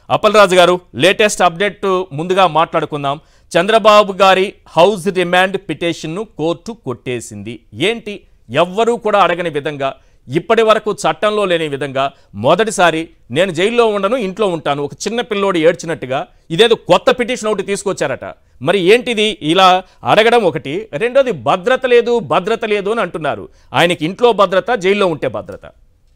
అప్పలరాజు గారు latest update ముందుగా మాట్లాడుకుందాం చంద్రబాబు గారి హౌస్ రిమాండ్ పిటిషన్ను కోర్టు కొట్టేసింది ఏంటి ఎవ్వరూ కూడా అడగని విధంగా ఇప్పటి వరకు చట్టంలో లేని విధంగా మొదటిసారి నేను జైల్లో ఉండను ఇంట్లో ఉంటాను ఒక చిన్న పిల్లోడు ఏడ్చినట్టుగా ఇదేదో కొత్త పిటిషన్ ఒకటి తీసుకొచ్చారట మరి ఏంటిది ఇలా అడగడం ఒకటి రెండోది భద్రత లేదు భద్రత లేదు అని అంటున్నారు ఆయనకి ఇంట్లో భద్రత జైల్లో ఉంటే భద్రత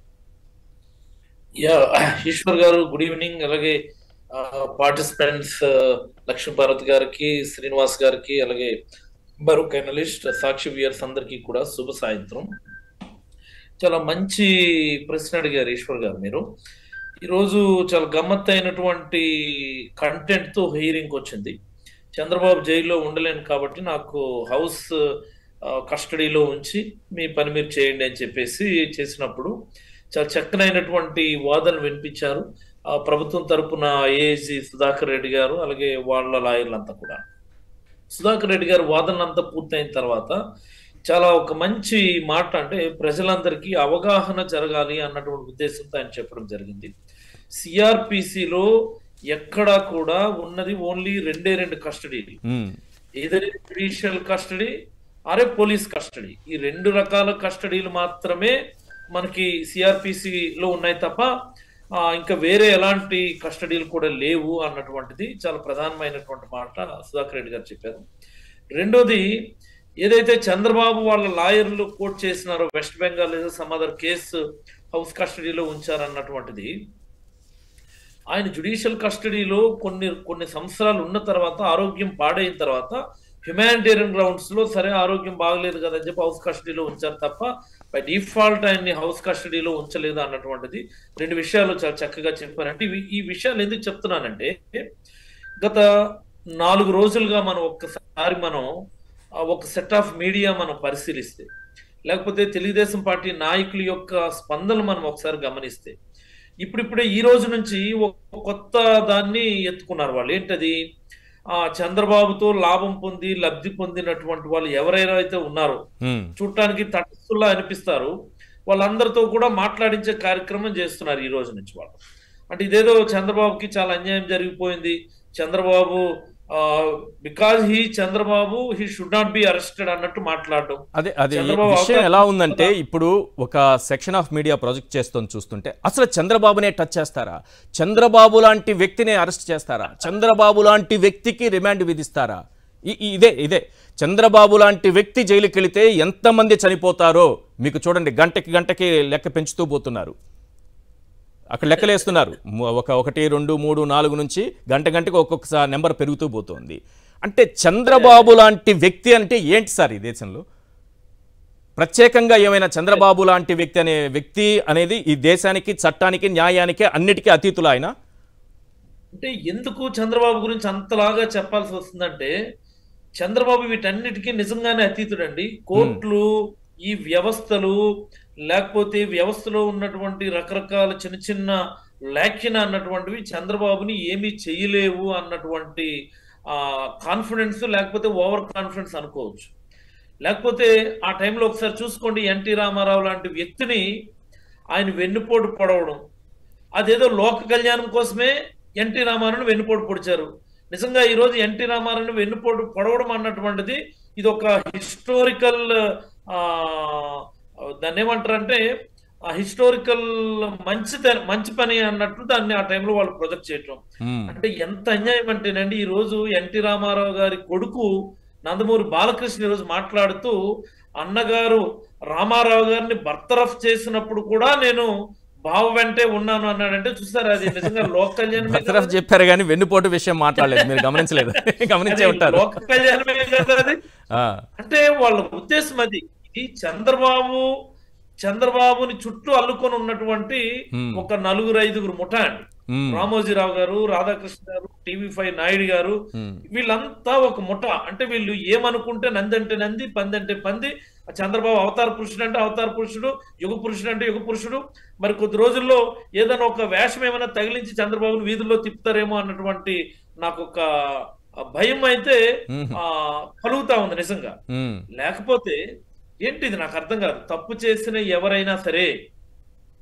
యా ఈశ్వర్ గారు గుడ్ ఈవినింగ్ అలాగే పార్టిసిపెంట్స్ లక్ష్మీ భారత్ గారికి శ్రీనివాస్ గారికి అలాగే మరొక అనలిస్ట్ సాక్షి వ్యూయర్స్ అందరికీ కూడా శుభ సాయంత్రం చాలా మంచి ప్రశ్న అడిగారు ఈశ్వర్ గారు మీరు ఈరోజు చాలా గమ్మత్ అయినటువంటి కంటెంట్ తో హెయిరింగ్ వచ్చింది చంద్రబాబు జైల్లో ఉండలేను కాబట్టి నాకు హౌస్ కస్టడీలో ఉంచి మీ పని మీరు చేయండి అని చెప్పేసి చేసినప్పుడు చాలా చక్కనైనటువంటి వాదనలు వినిపించారు ఆ ప్రభుత్వం తరపున ఏఏజీ సుధాకర్ రెడ్డి గారు అలాగే వాళ్ళ లాయర్లంతా కూడా సుధాకర్ రెడ్డి గారు వాదనలంతా పూర్తయిన తర్వాత చాలా ఒక మంచి మాట అంటే ప్రజలందరికీ అవగాహన జరగాలి అన్నటువంటి ఉద్దేశంతో ఆయన చెప్పడం జరిగింది సిఆర్పిసిలో ఎక్కడా కూడా ఉన్నది ఓన్లీ రెండే రెండు కస్టడీలు ఉమ్, ఏదైనా జుడిషియల్ కస్టడీ అరే పోలీస్ కస్టడీ ఈ రెండు రకాల కస్టడీలు మాత్రమే మనకి సిఆర్పిసి లో ఉన్నాయి తప్ప ఆ, ఇంకా వేరే ఎలాంటి కస్టడీలు కూడా లేవు అన్నటువంటిది చాలా ప్రధానమైనటువంటి మాట సుధాకర్ రెడ్డి గారు చెప్పారు రెండోది ఏదైతే చంద్రబాబు వాళ్ళ లాయర్లు కోర్టు చేసినారో వెస్ట్ బెంగాల్ లేదా సమ్ అదర్ కేసు హౌస్ కస్టడీలో ఉంచారన్నటువంటిది ఆయన జుడిషియల్ కస్టడీలో కొన్ని కొన్ని సంవత్సరాలు ఉన్న తర్వాత ఆరోగ్యం పాడైన తర్వాత హ్యుమానిటేరియన్ గ్రౌండ్స్ లో సరే ఆరోగ్యం బాగలేదు కదా అని చెప్పి హౌస్ కస్టడీలో ఉంచారు తప్ప బై డిఫాల్ట్ ఆయన్ని హౌస్ కస్టడీలో ఉంచలేదు అన్నటువంటిది రెండు విషయాలు చాలా చక్కగా చెప్పారంటే ఇవి ఈ విషయాలు ఎందుకు చెప్తున్నానంటే గత నాలుగు రోజులుగా మనం ఒక్కసారి మనం ఆ ఒక సెట్ ఆఫ్ మీడియా మనం పరిశీలిస్తే లేకపోతే తెలుగుదేశం పార్టీ నాయకుల యొక్క స్పందనలు మనం ఒకసారి గమనిస్తే ఇప్పుడిప్పుడే ఈ రోజు నుంచి ఒక కొత్త దాన్ని ఎత్తుకున్నారు వాళ్ళు ఏంటది ఆ చంద్రబాబుతో లాభం పొంది లబ్ధి పొందినటువంటి వాళ్ళు ఎవరైనా అయితే ఉన్నారో ఉమ్, చూడటానికి తటస్థుల్లా అనిపిస్తారు వాళ్ళందరితో కూడా మాట్లాడించే కార్యక్రమం చేస్తున్నారు ఈ రోజు నుంచి వాళ్ళు అంటే ఇదేదో చంద్రబాబుకి చాలా అన్యాయం జరిగిపోయింది Chandrababu because he Chandrababu he should not be arrested అన్నట్టు మాట్లాడడం అదే అది చంద్రబాబు విషయం అవతారం ఎలా ఉందంటే కదా. ఇప్పుడు ఒక సెక్షన్ ఆఫ్ మీడియా ప్రాజెక్ట్ చేస్తుంది చూస్తుంటే అసలు చంద్రబాబునే టచ్ చేస్తారా చంద్రబాబు లాంటి వ్యక్తిని అరెస్ట్ చేస్తారా చంద్రబాబు లాంటి వ్యక్తికి రిమాండ్ విధిస్తారా ఈ- ఈ- ఇదే ఇదే చంద్రబాబు లాంటి వ్యక్తి జైలుకి వెళితే ఎంతమంది చనిపోతారో మీకు చూడండి గంటకి గంటకి లెక్క పెంచుతూ పోతున్నారు అక్కడ లెక్కలేస్తున్నారు ము- ఒక ఒకటి రెండు మూడు నాలుగు నుంచి గంట గంటకి ఒక్కొక్కసారి నెంబర్ పెరుగుతూ పోతుంది అంటే చంద్రబాబు లాంటి వ్యక్తి అంటే ఏంటి సార్ ఈ దేశంలో ప్రత్యేకంగా ఏమైనా చంద్రబాబు లాంటి వ్యక్తి అనే వ్యక్తి అనేది ఈ దేశానికి చట్టానికి న్యాయానికి అన్నిటికీ అతీతులు ఆయన అంటే ఎందుకు చంద్రబాబు గురించి అంతలాగా చెప్పాల్సి వస్తుందంటే చంద్రబాబు వీటన్నిటికీ నిజంగానే అతీతుడండి కోర్టులు ఈ వ్యవస్థలు లేకపోతే ఈ వ్యవస్థలో ఉన్నటువంటి రకరకాల చిన్న చిన్న లేఖన అన్నటువంటివి చంద్రబాబుని ఏమీ చేయలేవు అన్నటువంటి ఆ కాన్ఫిడెన్స్ లేకపోతే ఓవర్ కాన్ఫిడెన్స్ అనుకోవచ్చు లేకపోతే ఆ టైంలో ఒకసారి చూసుకోండి ఎన్టీ రామారావు లాంటి వ్యక్తిని ఆయన వెన్నుపోటు పొడవడం అదేదో లోక కళ్యాణం కోసమే ఎన్టీ రామారావుని వెన్నుపోటు పొడిచారు నిజంగా ఈ రోజు ఎన్టీ రామారావుని వెన్నుపోటు పొడవడం అన్నటువంటిది ఇది ఒక హిస్టోరికల్ దాన్ని ఏమంటారంటే ఆ హిస్టోరికల్ మంచి మంచి పని అన్నట్టు దాన్ని ఆ టైంలో వాళ్ళు ప్రొజెక్ట్ చేయటం మ్మ్. అంటే ఎంత అన్యాయం అంటేనండి ఈ రోజు ఎన్టీ రామారావు గారి కొడుకు నందమూరి బాలకృష్ణ ఈ రోజు మాట్లాడుతూ అన్నగారు రామారావు గారిని బర్తరఫ్ చేసినప్పుడు కూడా నేను బావ వెంటే ఉన్నాను అన్నాడంటే చూసారా అది నిజంగా లోక కళ్యాణమే బర్తరఫ్ కదా? చెప్పారు కానీ వెన్నుపోటు విషయం మాట్లాడలేదు మీరు గమనించలేదు గమనించే అది ఉంటారు లోక కళ్యాణమే కదా అది ఆ, అంటే వాళ్ళ ఉద్దేశం అది ఇది చంద్రబాబు చంద్రబాబుని చుట్టూ అల్లుకొని ఉన్నటువంటి Hmm. ఒక నలుగురు ఐదుగురు ముఠా అండి మ్మ్. రామోజీరావు గారు రాధాకృష్ణ గారు టీవీ ఫైవ్ నాయుడు గారు మ్మ్. వీళ్ళంతా ఒక ముఠ అంటే వీళ్ళు ఏమనుకుంటే నంది అంటే నంది పంది అంటే పంది ఆ చంద్రబాబు అవతార పురుషుడు అంటే అవతార పురుషుడు యుగ పురుషుడు అంటే యుగ పురుషుడు మరి కొద్ది రోజుల్లో ఏదైనా ఒక వేషం ఏమైనా తగిలించి చంద్రబాబును వీధుల్లో తిప్పుతారేమో అన్నటువంటి నాకు ఒక భయం అయితే మ్మ్. ఆ కలుగుతా ఉంది నిజంగా మ్మ్. లేకపోతే ఏంటిది నాకు అర్థం కాదు తప్పు చేసిన ఎవరైనా సరే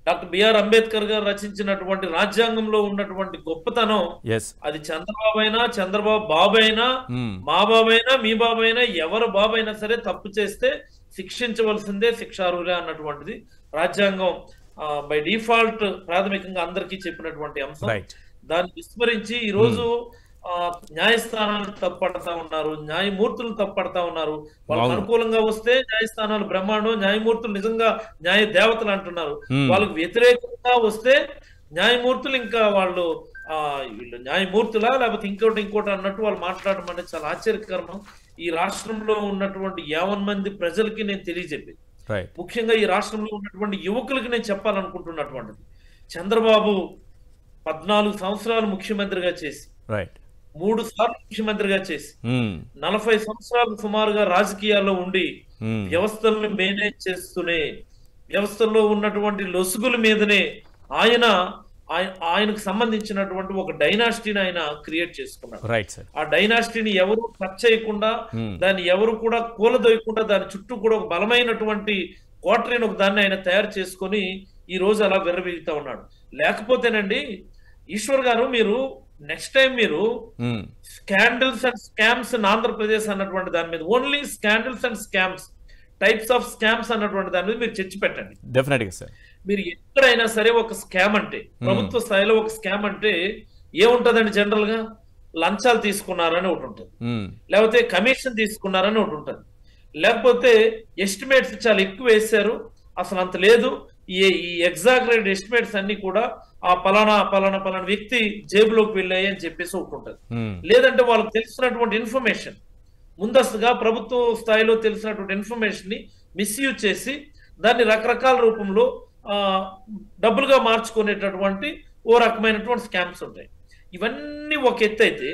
డాక్టర్ బిఆర్ అంబేద్కర్ గారు రచించినటువంటి రాజ్యాంగంలో ఉన్నటువంటి గొప్పతనం ఎస్ అది చంద్రబాబు అయినా చంద్రబాబు బాబు అయినా మ్మ్. మా బాబు అయినా మీ బాబు అయినా ఎవరు బాబు అయినా సరే తప్పు చేస్తే శిక్షించవలసిందే శిక్షార్హులే అన్నటువంటిది రాజ్యాంగం బై డిఫాల్ట్ ప్రాథమికంగా అందరికీ చెప్పినటువంటి అంశం రైట్ దాన్ని విస్మరించి ఈ రోజు ఆ, న్యాయస్థానాలు తప్పడతా ఉన్నారు న్యాయమూర్తులు తప్పడతా ఉన్నారు వాళ్ళకి అవును. అనుకూలంగా వస్తే న్యాయస్థానాలు బ్రహ్మాండం న్యాయమూర్తులు నిజంగా న్యాయ దేవతలు అంటున్నారు Hmm. వాళ్ళకి వ్యతిరేకంగా వస్తే న్యాయమూర్తులు ఇంకా వాళ్ళు ఆ వీళ్ళు న్యాయమూర్తులా లేకపోతే ఇంకోటి ఇంకోటి అన్నట్టు వాళ్ళు మాట్లాడడం అనేది చాలా ఆశ్చర్యకరం ఈ రాష్ట్రంలో ఉన్నటువంటి యావన్ మంది ప్రజలకి నేను తెలియజెప్పేది రైట్ ముఖ్యంగా ఈ రాష్ట్రంలో ఉన్నటువంటి యువకులకి నేను చెప్పాలనుకుంటున్నటువంటిది చంద్రబాబు పద్నాలుగు సంవత్సరాలు ముఖ్యమంత్రిగా చేసి రైట్ మూడు సార్లు ముఖ్యమంత్రిగా చేసి మ్మ్. నలభై సంవత్సరాలు సుమారుగా రాజకీయాల్లో ఉండి మ్మ్. వ్యవస్థలను మేనేజ్ చేస్తూనే వ్యవస్థల్లో ఉన్నటువంటి లొసుగుల మీదనే ఆయన ఆయ- ఆయనకు సంబంధించినటువంటి ఒక డైనాసిటీని ఆయన క్రియేట్ చేసుకున్నాడు రైట్ సార్ ఆ డైనాసిటీని ఎవరు టచ్ చేయకుండా మ్మ్. దాన్ని ఎవరు కూడా కూలదోయకుండా దాని చుట్టూ కూడా ఒక బలమైనటువంటి కోటరీని ఒక దాన్ని ఆయన తయారు చేసుకొని ఈ రోజు అలా విర్రవీగుతా ఉన్నాడు లేకపోతేనండి ఈశ్వర్ గారు మీరు నెక్స్ట్ టైం మీరు మ్మ్. Scandals and scams in Andhra Pradesh అన్నటువంటి దాని మీద only scandals and scams types of scams అన్నటువంటి దాని మీద మీరు చర్చ పెట్టండి డెఫినెట్గా సార్ మీరు ఎక్కడైనా సరే ఒక స్కామ్ అంటే ప్రభుత్వ స్థాయిలో ఒక స్కామ్ అంటే ఏముంటదండి జనరల్ గా లంచాలు తీసుకున్నారని ఒకటి ఉంటుంది మ్మ్. లేకపోతే కమిషన్ తీసుకున్నారని ఒకటి ఉంటుంది లేకపోతే ఎస్టిమేట్స్ చాలా ఎక్కువ వేశారు అసలు అంత లేదు ఈ ఈ ఎగ్జాగరేట్ ఎస్టిమేట్స్ అన్ని కూడా ఆ పలానా పలానా పలానా వ్యక్తి జేబులోకి వెళ్ళాయి అని చెప్పేసి ఒకటి ఉంటుంది మ్మ్. లేదంటే వాళ్ళకి తెలిసినటువంటి ఇన్ఫర్మేషన్ ముందస్తుగా ప్రభుత్వ స్థాయిలో తెలిసినటువంటి ఇన్ఫర్మేషన్ ని మిస్యూజ్ చేసి దాన్ని రకరకాల రూపంలో ఆ, డబ్బులుగా మార్చుకునేటటువంటి ఓ రకమైనటువంటి స్కామ్స్ ఉంటాయి ఇవన్నీ ఒక ఎత్తు అయితే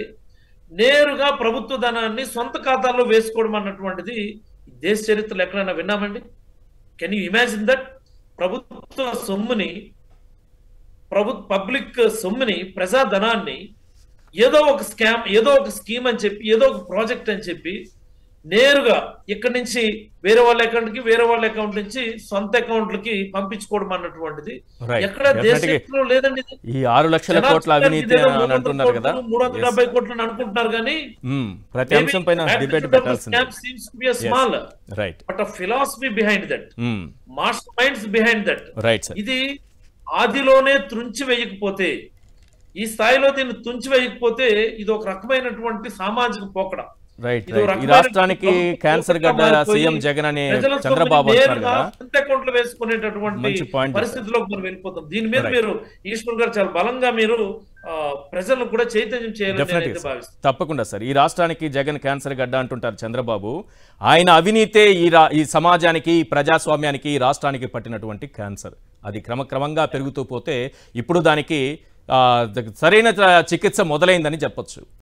నేరుగా ప్రభుత్వ ధనాన్ని సొంత ఖాతాల్లో వేసుకోవడం అన్నటువంటిది దేశ చరిత్రలో ఎక్కడైనా విన్నామండి కెన్ యూ ఇమాజిన్ దట్ ప్రభుత్వ సొమ్ముని ప్రభు పబ్లిక్ సొమ్ముని ప్రజా ధనాన్ని ఏదో ఒక స్కామ్ ఏదో ఒక స్కీమ్ అని చెప్పి ఏదో ఒక ప్రాజెక్ట్ అని చెప్పి నేరుగా ఇక్కడి నుంచి వేరే వాళ్ళ అకౌంట్ కి వేరే వాళ్ళ అకౌంట్ నుంచి సొంత అకౌంట్లకి పంపించుకోవడం అన్నటువంటిది Right. ఎక్కడ Definitely. దేశంలో లేదండి ఇది. ఈ ఆరు లక్షల జనాలు కోట్ల అవినీతి ఇదేదో అని మూడు వందల అంటున్నారు కదా కోట్లు, మూడు వందల డెబ్బై కోట్లు అని అనుకుంటున్నారు కానీ మ్మ్. ప్రతి అంశం పైన డిబేట్ పెట్టాల్సింది small right but philosophy behind that hmm. Master minds behind that right sir ఇది ఆదిలోనే తుంచి వేయకపోతే ఈ స్థాయిలో దీన్ని తుంచి వేయకపోతే ఇది ఒక రకమైనటువంటి సామాజిక పోకడ రైట్ ఇది ఒక రైట్ ఈ రకమైన రాష్ట్రానికి ప్రభుత్వ క్యాన్సర్ గడ్డ మారిపోయి సీఎం జగన్ అని ప్రజల చంద్రబాబు సొమ్ముని అంటున్నారు నేరుగా కదా సొంత అకౌంట్లో వేసుకునేటటువంటి మంచి point పరిస్థితిలోకి మనం వెళ్ళిపోతాం దీని మీద Right. మీరు ఈశ్వర్ గారు చాలా బలంగా మీరు ఆ, ప్రజలను కూడా చైతన్యం చేయాలని డెఫినెట్గా నేనైతే సార్ భావిస్తాను తప్పకుండా సార్ ఈ రాష్ట్రానికి జగన్ క్యాన్సర్ గడ్డ అంటుంటారు చంద్రబాబు ఆయన అవినీతే ఈ రా ఈ సమాజానికి ఈ ప్రజాస్వామ్యానికి ఈ రాష్ట్రానికి పట్టినటువంటి క్యాన్సర్ అది క్రమక్రమంగా పెరుగుతూ పోతే ఇప్పుడు దానికి ఆ, సరైన చికిత్స మొదలైందని చెప్పొచ్చు